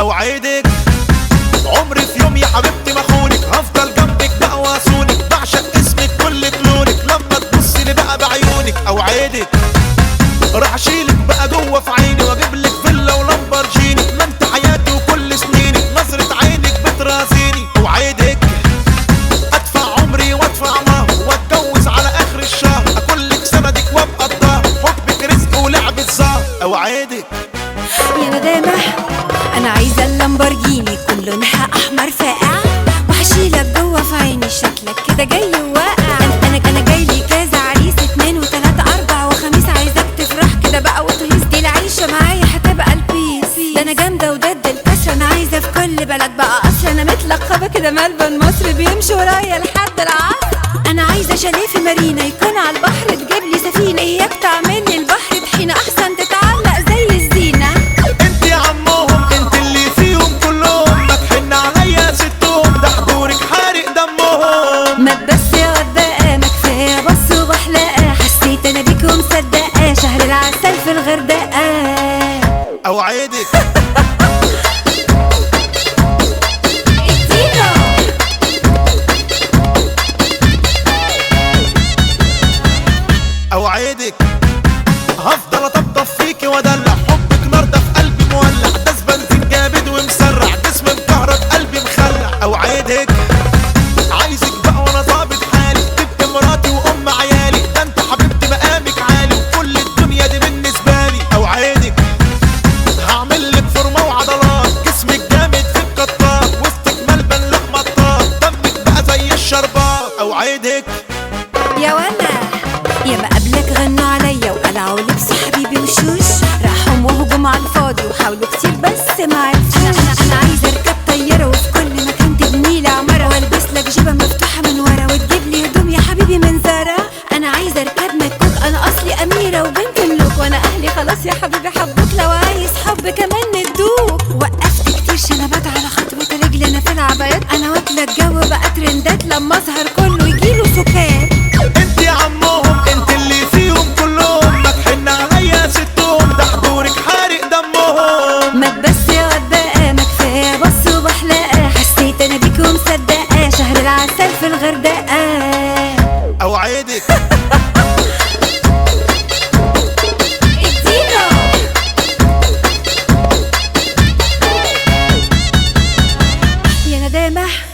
اوعدك عمري في يوم يا حبيبتي ما خونك هفضل جنبك بقى واصونك بعشق اسمك كل كلونك لما تبصي لي بقى بعيونك اوعدك راح اشيلك بقى جوه في عيني واجيب لك فيلا ولامبرجيني ما انت حياتي وكل سنيني نظرة عينك بترازيني اوعدك ادفع عمري وادفع مهر واتجوز على اخر الشهر اكون لك سندك وابقى الظهر حبك رزق ولعبة زهر اوعدك يا ندامة أنا عايزة اللامبورجيني كل لونها أحمر فاقع وهشيلك جوه في عيني شكلك كده جاي واقع أنا أنا أنا جاي لي كذا عريس اتنين وتلاتة أربع وخميس عايزاك تفرح كده بقى وتهيس دي العيشة معايا هتبقى البيس ده أنا جامدة وضد الكسر أنا عايزة في كل بلد بقى أصل أنا متلقبة كده ملبن مصر بيمشي ورايا لحد العصر أنا عايزة شاليه في مارينا يكون على البحر تجيب لي سفينة إياك تعمل لي البحر طحينة أحسن تتعلق زي الزينة انت يا عمهم انت اللي فيهم كلهم ما تحن عليا ستهم ده حضورك حارق دمهم ما تبس يا وداقة ما كفاية بص وبحلقة حسيت انا بيك ومصدقة شهر العسل في الغردقة اوعدك ادينا اوعدك هفضل اطبطب فيكي وادلع حبك نار ده في قلبي مولع ده بنزين جامد ومسرع جسم مكهرب قلبي مخلع اوعدك عايزك بقى وانا ظابط حالي تبقى مراتي وام عيالي ده انت حبيبتي مقامك عالي وكل الدنيا دي بالنسبه لي اوعدك هعمل لك فورمه وعضلات جسمك جامد في القطار وسطك ملبن لحمه طار دمك بقى زي الشربات اوعدك يا وانا يا ما قبلك غنوا عليا وقلعوا لبس حبيبي وشوش راحوا وهجموا على الفاضي وحاولوا كتير بس ما عرفوش انا انا انا عايزه اركب طياره وفي كل مكان تبني لي عماره والبس لك جيبه مفتوحه من ورا وتجيب لي هدوم يا حبيبي من زارا انا عايزه اركب مكوك انا اصلي اميره وبنت ملوك وانا اهلي خلاص يا حبيبي حبوك لو عايز حب كمان ندوك وقفت كتير شنبات على خطوه رجلي انا في العبايات انا واكله الجو بقى ترندات لما اظهر كله يجيله سكات انت يا عمهم انت اللي فيهم كلهم ما تحن عليا ستهم ده حضورك حارق دمهم ما تبس يا وداقة ما كفاية بص وبحلقة حسيت انا بيك ومصدقة شهر العسل في الغردقة اوعدك ادينا يا ندامة